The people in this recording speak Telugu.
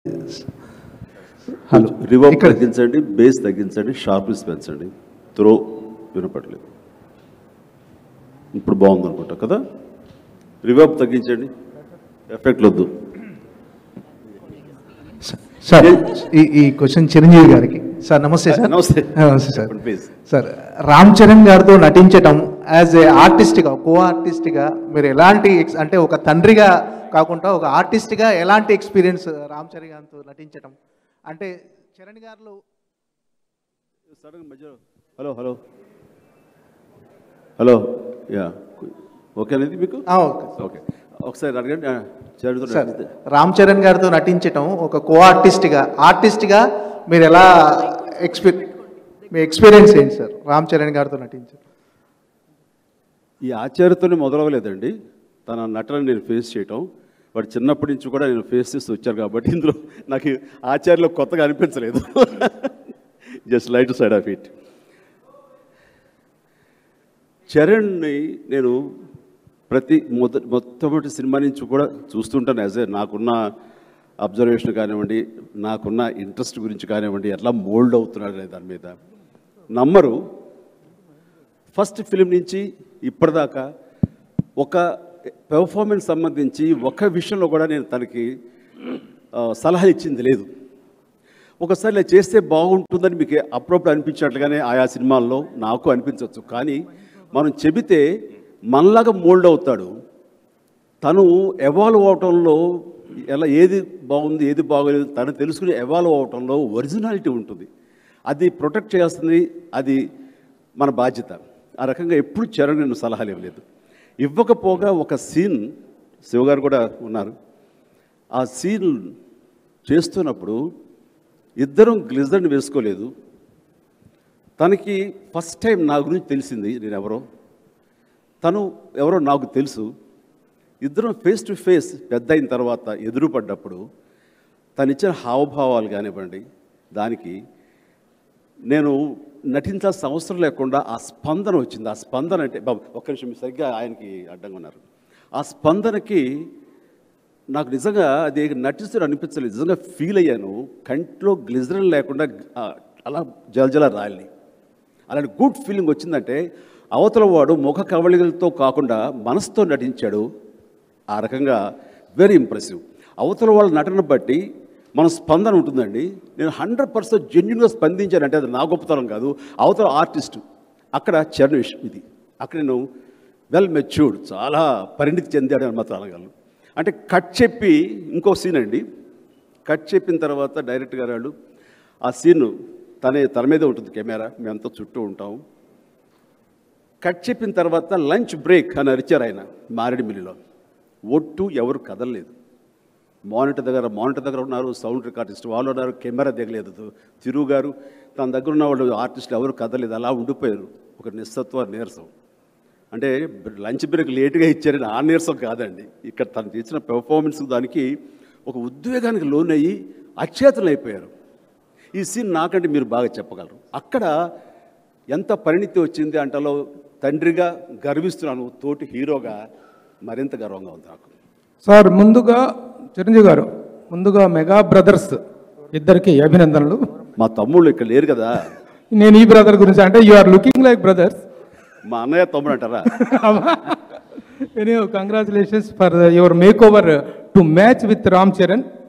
హలో రివర్బ్ ఇక్కడ తగ్గించండి బేస్ తగ్గించండి షార్ప్నెస్ పెంచండి త్రో వినపడలేదు ఇప్పుడు బాగుంది అనుకుంటా కదా రివర్బ్ తగ్గించండి ఎఫెక్ట్ వద్దు సార్ ఈ ఈ క్వశ్చన్ చిరంజీవి గారికి సార్ నమస్తే సార్ నమస్తే. నమస్తే సార్ చెప్పండి, please. సార్ రామ్ చరణ్ గారితో నటించటం యాజ్ ఏ ఆర్టిస్ట్గా కో ఆర్టిస్ట్గా మీరు ఎలాంటి ex- అంటే ఒక తండ్రిగా కాకుండా ఒక ఆర్టిస్ట్గా ఎలాంటి ఎక్స్పీరియన్స్ రామ్ చరణ్ గారితో నటించటం అంటే చరణ్ గారిలో సడన్ మధ్యలో hello hello hello ya okay అనేది మీకు ఆ, ఓకే ఓకే ఒకసారి అడగండి ఆ, చరణ్తో సార్ నడిస్తే. రామ్ చరణ్ గారితో నటించటం ఒక కో ఆర్టిస్ట్గా ఆర్టిస్ట్గా మీరు ఎలా ఎక్స్పీ మీ ఎక్స్పీరియన్స్ ఏంటి సార్ రామ్ చరణ్ గారితో నటించడం ఈ ఆచార్యతోనే మొదలవలేదండి తన నటన నేను ఫేస్ చేయటం వాడు చిన్నప్పటి నుంచి కూడా నేను ఫేస్ చేస్తూ వచ్చాను కాబట్టి ఇందులో నాకు ఆచార్యలో కొత్తగా అనిపించలేదు just light side of it చరణ్ని నేను ప్రతి మొద మొట్టమొదటి సినిమా నుంచి కూడా చూస్తుంటాను యాజ్ ఏ నాకున్న అబ్జర్వేషన్ కానివ్వండి నాకున్న ఇంట్రెస్ట్ గురించి కానివ్వండి ఎట్లా మోల్డ్ అవుతున్నాడు అనే దాని మీద నమ్మరు ఫస్ట్ ఫిలిం నుంచి ఇప్పటిదాకా ఒక పెర్ఫార్మెన్స్ సంబంధించి ఒక విషయంలో కూడా నేను తనకి ఆ, సలహా ఇచ్చింది లేదు ఒకసారి ఇలా చేస్తే బాగుంటుందని మీకు అప్పుడప్పుడు అనిపించినట్లుగానే ఆయా సినిమాల్లో నాకు అనిపించవచ్చు కానీ మనం చెబితే మనలాగా మోల్డ్ అవుతాడు తను ఎవాల్వ్ అవటంలో ఎలా ఏది బాగుంది ఏది బాగోలేదు తను తెలుసుకుని ఎవాల్వ్ అవటంలో ఒరిజినాలిటీ ఉంటుంది అది ప్రొటెక్ట్ చేయాల్సింది అది మన బాధ్యత ఆ రకంగా ఎప్పుడు చరణ్ నేను సలహాలు ఇవ్వలేదు ఇవ్వకపోగా ఒక సీన్ శివగారు కూడా ఉన్నారు ఆ సీన్ చేస్తున్నప్పుడు ఇద్దరం గ్లిజర్ని వేసుకోలేదు తనకి ఫస్ట్ టైం నా గురించి తెలిసింది నేను ఎవరో తను ఎవరో నాకు తెలుసు ఇద్దరం ఫేస్ టు ఫేస్ పెద్ద అయిన తర్వాత ఎదురుపడ్డప్పుడు తను ఇచ్చిన హావభావాలు కానివ్వండి దానికి నేను నటించాల్సిన అవసరం లేకుండా ఆ స్పందన వచ్చింది ఆ స్పందన అంటే బాబు ఒక్క నిమిషం మీరు సరిగ్గా ఆయనకి అడ్డంగా ఉన్నారు ఆ స్పందనకి నాకు నిజంగా అది నటిస్తూ అనిపించలేదు నిజంగా ఫీల్ అయ్యాను కంట్లో గ్లిజరల్ లేకుండా ఆ, అలా జలజల రాలి అలాంటి గుడ్ ఫీలింగ్ వచ్చిందంటే అవతల వాడు ముఖ కవళికలతో కాకుండా మనసుతో నటించాడు ఆ రకంగా వెరీ ఇంప్రెసివ్ అవతల వాళ్ళ నటన బట్టి మన స్పందన ఉంటుందండి నేను హండ్రెడ్ పర్సెంట్ జెన్యున్గా స్పందించానంటే అది నా గొప్పతనం కాదు అవతల ఆర్టిస్ట్ అక్కడ చరణ్ విషయం ఇది అక్కడ నేను వెల్ మెచ్యూర్డ్ చాలా పరిణితి చెందాడు అని మాత్రం అనగలను అంటే కట్ చెప్పి ఇంకో సీన్ అండి కట్ చెప్పిన తర్వాత డైరెక్ట్ గారు వాళ్ళు ఆ సీన్ తనే తన మీదే ఉంటుంది కెమెరా మేమంతా చుట్టూ ఉంటాం కట్ చెప్పిన తర్వాత లంచ్ బ్రేక్ అని అరిచారు ఆయన మారేడుమిల్లిలో ఒట్టు ఎవరు కదలలేదు మానిటర్ దగ్గర మానిటర్ దగ్గర ఉన్నారు సౌండ్ రికార్డిస్ట్ వాళ్ళు ఉన్నారు కెమెరా దిగలేదు తిరుగు గారు తన దగ్గర ఉన్న వాళ్ళు ఆర్టిస్టులు ఎవరు కదలేదు అలా ఉండిపోయారు ఒక నిస్సత్వ నీరసం అంటే లంచ్ బ్రేక్ లేటుగా ఇచ్చారని ఆ నీరసం కాదండి ఇక్కడ తను చేసిన పెర్ఫార్మెన్స్ దానికి ఒక ఉద్వేగానికి లోనయ్యి అచేతలు అయిపోయారు ఈ సీన్ నాకంటే మీరు బాగా చెప్పగలరు అక్కడ ఎంత పరిణితి వచ్చింది అంటలో తండ్రిగా గర్విస్తున్నాను తోటి హీరోగా మరింత గర్వంగా ఉంది నాకు సార్ ముందుగా చిరంజీవి గారు ముందుగా మెగా బ్రదర్స్ ఇద్దరికి అభినందనలు మా తమ్ముళ్ళు ఇక్కడ లేరు కదా నేను ఈ బ్రదర్ గురించి అంటే you are looking like brothers మా అన్నయ్య తమ్ముడు అంటారా any congratulations for your makeover to match with Ram Charan